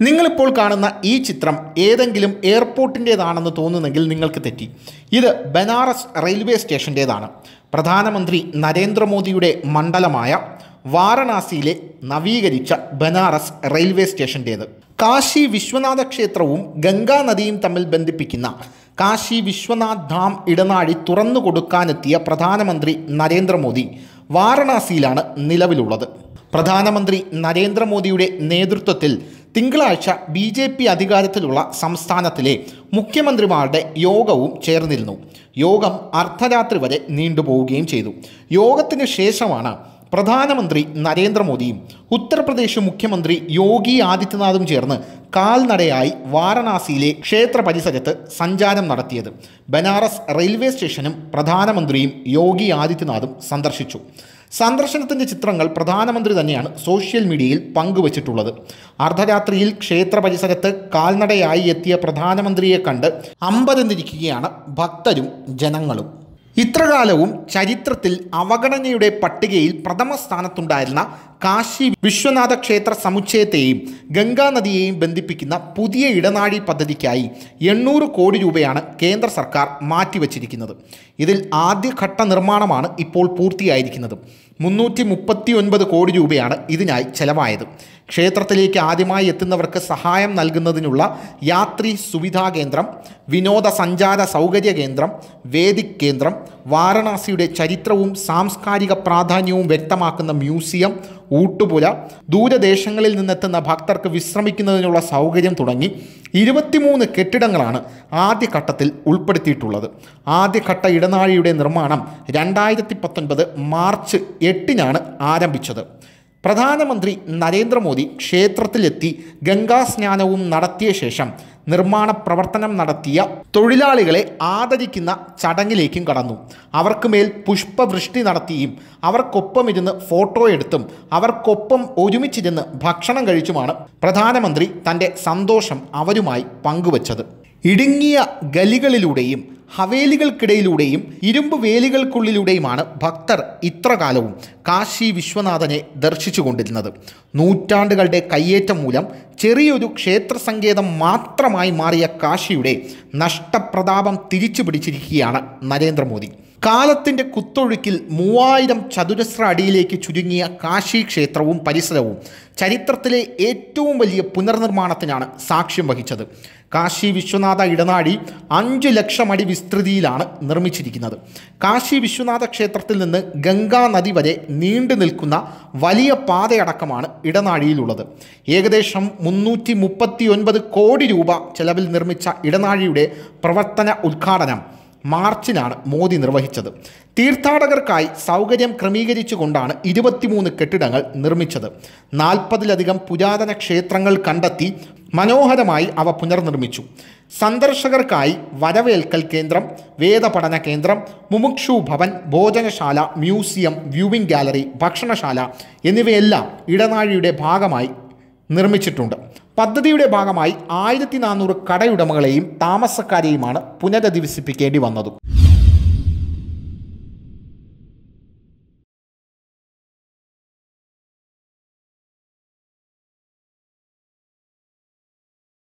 നിങ്ങളിപ്പോൾ കാണുന്ന ഈ ചിത്രം ഏതെങ്കിലും എയർപോർട്ടിൻ്റേതാണെന്ന് തോന്നുന്നെങ്കിൽ നിങ്ങൾക്ക് തെറ്റി ഇത് ബനാറസ് റെയിൽവേ സ്റ്റേഷൻ്റേതാണ് പ്രധാനമന്ത്രി നരേന്ദ്രമോദിയുടെ മണ്ഡലമായ വാരണാസിയിലെ നവീകരിച്ച ബനാറസ് റെയിൽവേ സ്റ്റേഷൻ്റേത് കാശി വിശ്വനാഥ ക്ഷേത്രവും ഗംഗാ നദിയും തമ്മിൽ ബന്ധിപ്പിക്കുന്ന കാശി വിശ്വനാഥ് ധാം ഇടനാഴി തുറന്നു കൊടുക്കാനെത്തിയ പ്രധാനമന്ത്രി നരേന്ദ്രമോദി വാരണാസിയിലാണ് നിലവിലുള്ളത് പ്രധാനമന്ത്രി നരേന്ദ്രമോദിയുടെ നേതൃത്വത്തിൽ തിങ്കളാഴ്ച ബി ജെ പി അധികാരത്തിലുള്ള സംസ്ഥാനത്തിലെ മുഖ്യമന്ത്രിമാരുടെ യോഗവും ചേർന്നിരുന്നു യോഗം അർദ്ധരാത്രി വരെ നീണ്ടുപോവുകയും ചെയ്തു യോഗത്തിന് ശേഷമാണ് പ്രധാനമന്ത്രി നരേന്ദ്രമോദിയും ഉത്തർപ്രദേശ് മുഖ്യമന്ത്രി യോഗി ആദിത്യനാഥും ചേർന്ന് കാൽനടയായി വാരണാസിയിലെ ക്ഷേത്ര പരിസരത്ത് സഞ്ചാരം നടത്തിയത് ബനാറസ് റെയിൽവേ സ്റ്റേഷനും പ്രധാനമന്ത്രിയും യോഗി ആദിത്യനാഥും സന്ദർശിച്ചു സന്ദർശനത്തിൻ്റെ ചിത്രങ്ങൾ പ്രധാനമന്ത്രി തന്നെയാണ് സോഷ്യൽ മീഡിയയിൽ പങ്കുവച്ചിട്ടുള്ളത് അർദ്ധരാത്രിയിൽ ക്ഷേത്ര പരിസരത്ത് കാൽനടയായി എത്തിയ പ്രധാനമന്ത്രിയെ കണ്ട് അമ്പരന്നിരിക്കുകയാണ് ഭക്തരും ജനങ്ങളും ഇത്രകാലവും ചരിത്രത്തിൽ അവഗണനയുടെ പട്ടികയിൽ പ്രഥമ സ്ഥാനത്തുണ്ടായിരുന്ന കാശി വിശ്വനാഥ ക്ഷേത്ര സമുച്ചയത്തെയും ഗംഗാനദിയെയും ബന്ധിപ്പിക്കുന്ന പുതിയ ഇടനാഴി പദ്ധതിക്കായി എണ്ണൂറ് കോടി രൂപയാണ് കേന്ദ്ര സർക്കാർ മാറ്റിവച്ചിരിക്കുന്നത് ഇതിൽ ആദ്യഘട്ട നിർമ്മാണമാണ് ഇപ്പോൾ പൂർത്തിയായിരിക്കുന്നത് മുന്നൂറ്റി മുപ്പത്തി ഒൻപത് കോടി രൂപയാണ് ഇതിനായി ചെലവായത് ക്ഷേത്രത്തിലേക്ക് ആദ്യമായി എത്തുന്നവർക്ക് സഹായം നൽകുന്നതിനുള്ള യാത്രി സുവിധാ കേന്ദ്രം വിനോദസഞ്ചാര സൗകര്യ കേന്ദ്രം വേദിക് കേന്ദ്രം വാരണാസിയുടെ ചരിത്രവും സാംസ്കാരിക പ്രാധാന്യവും വ്യക്തമാക്കുന്ന മ്യൂസിയം ഊട്ടുപുര ദൂരദേശങ്ങളിൽ നിന്നെത്തുന്ന ഭക്തർക്ക് വിശ്രമിക്കുന്നതിനുള്ള സൗകര്യം തുടങ്ങി ഇരുപത്തിമൂന്ന് കെട്ടിടങ്ങളാണ് ആദ്യഘട്ടത്തിൽ ഉൾപ്പെടുത്തിയിട്ടുള്ളത് ആദ്യഘട്ട ഇടനാഴിയുടെ നിർമ്മാണം രണ്ടായിരത്തി പത്തൊൻപത് മാർച്ച് എട്ടിനാണ് ആരംഭിച്ചത് പ്രധാനമന്ത്രി നരേന്ദ്രമോദി ക്ഷേത്രത്തിലെത്തി ഗംഗാസ്നാനവും നടത്തിയ ശേഷം നിർമ്മാണ പ്രവർത്തനം നടത്തിയ തൊഴിലാളികളെ ആദരിക്കുന്ന ചടങ്ങിലേക്കും കടന്നു അവർക്ക് മേൽ പുഷ്പവൃഷ്ടി നടത്തിയും അവർക്കൊപ്പം ഇരുന്ന് ഫോട്ടോ എടുത്തും അവർക്കൊപ്പം ഒരുമിച്ചിരുന്ന് ഭക്ഷണം കഴിച്ചുമാണ് പ്രധാനമന്ത്രി തൻ്റെ സന്തോഷം അവരുമായി പങ്കുവച്ചത് ഇടുങ്ങിയ ഗലികളിലൂടെയും ഹവേലികൾക്കിടയിലൂടെയും ഇരുമ്പ് വേലികൾക്കുള്ളിലൂടെയുമാണ് ഭക്തർ ഇത്രകാലവും കാശി വിശ്വനാഥനെ ദർശിച്ചുകൊണ്ടിരുന്നത് നൂറ്റാണ്ടുകളുടെ കയ്യേറ്റം മൂലം ചെറിയൊരു ക്ഷേത്ര സങ്കേതം മാത്രമായി മാറിയ കാശിയുടെ നഷ്ടപ്രതാപം തിരിച്ചു പിടിച്ചിരിക്കുകയാണ് നരേന്ദ്രമോദി കാലത്തിൻ്റെ കുത്തൊഴുക്കിൽ മൂവായിരം ചതുരശ്ര അടിയിലേക്ക് ചുരുങ്ങിയ കാശി ക്ഷേത്രവും പരിസരവും ചരിത്രത്തിലെ ഏറ്റവും വലിയ പുനർനിർമ്മാണത്തിനാണ് സാക്ഷ്യം വഹിച്ചത് കാശി വിശ്വനാഥ ഇടനാഴി അഞ്ച് ലക്ഷം അടി വിസ്തൃതിയിലാണ് നിർമ്മിച്ചിരിക്കുന്നത് കാശി വിശ്വനാഥ ക്ഷേത്രത്തിൽ നിന്ന് ഗംഗാ നദി വരെ നീണ്ടു നിൽക്കുന്ന വലിയ പാതയടക്കമാണ് ഇടനാഴിയിലുള്ളത് ഏകദേശം മുന്നൂറ്റി മുപ്പത്തി ഒൻപത് കോടി രൂപ ചെലവിൽ നിർമ്മിച്ച ഇടനാഴിയുടെ പ്രവർത്തന ഉദ്ഘാടനം മാർച്ചിനാണ് മോദി നിർവഹിച്ചത് തീർത്ഥാടകർക്കായി സൗകര്യം ക്രമീകരിച്ചുകൊണ്ടാണ് ഇരുപത്തിമൂന്ന് കെട്ടിടങ്ങൾ നിർമ്മിച്ചത് നാൽപ്പതിലധികം പുരാതന ക്ഷേത്രങ്ങൾ കണ്ടെത്തി മനോഹരമായി അവ പുനർനിർമ്മിച്ചു സന്ദർശകർക്കായി വരവേൽക്കൽ കേന്ദ്രം വേദപഠന കേന്ദ്രം മുമുക്ഷു ഭവൻ ഭോജനശാല മ്യൂസിയം വ്യൂവിംഗ് ഗാലറി ഭക്ഷണശാല എന്നിവയെല്ലാം ഇടനാഴിയുടെ ഭാഗമായി നിർമ്മിച്ചിട്ടുണ്ട് പദ്ധതിയുടെ ഭാഗമായി ആയിരത്തി നാനൂറ് കടയുടമകളെയും താമസക്കാരെയുമാണ് പുനരധിവസിപ്പിക്കേണ്ടി വന്നത്